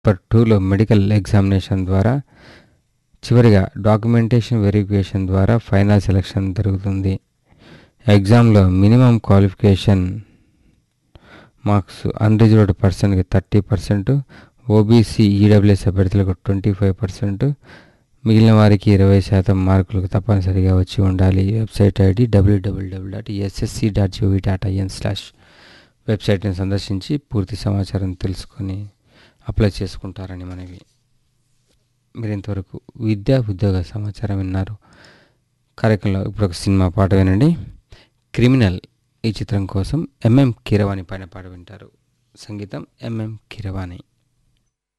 paper టూలో medical examination ద్వారా చివరిగా డాక్యుమెంటేషన్ వెరిఫికేషన్ ద్వారా ఫైనల్ సెలక్షన్ జరుగుతుంది ఎగ్జామ్లో మినిమం క్వాలిఫికేషన్ మార్క్స్ అన్రిజర్వ్డ్ పర్సన్కి థర్టీ పర్సెంట్ ఓబీసీ ఈడబ్ల్యూఎస్ అభ్యర్థులకు ట్వంటీ ఫైవ్ పర్సెంట్ మిగిలిన వారికి ఇరవై శాతం మార్కులకు తప్పనిసరిగా వచ్చి ఉండాలి website ID WWW dot SSC dot GOV dot IN slash వెబ్సైట్ని సందర్శించి పూర్తి సమాచారం తెలుసుకొని అప్లై చేసుకుంటారని మనవి మీరు ఇంతవరకు విద్యా ఉద్యోగ సమాచారం విన్నారు కార్యక్రమంలో ఇప్పుడు ఒక సినిమా పాట వినండి క్రిమినల్ ఈ చిత్రం కోసం ఎంఎం కీరవాణి పైన పాట వింటారు సంగీతం ఎంఎం కీరవాణి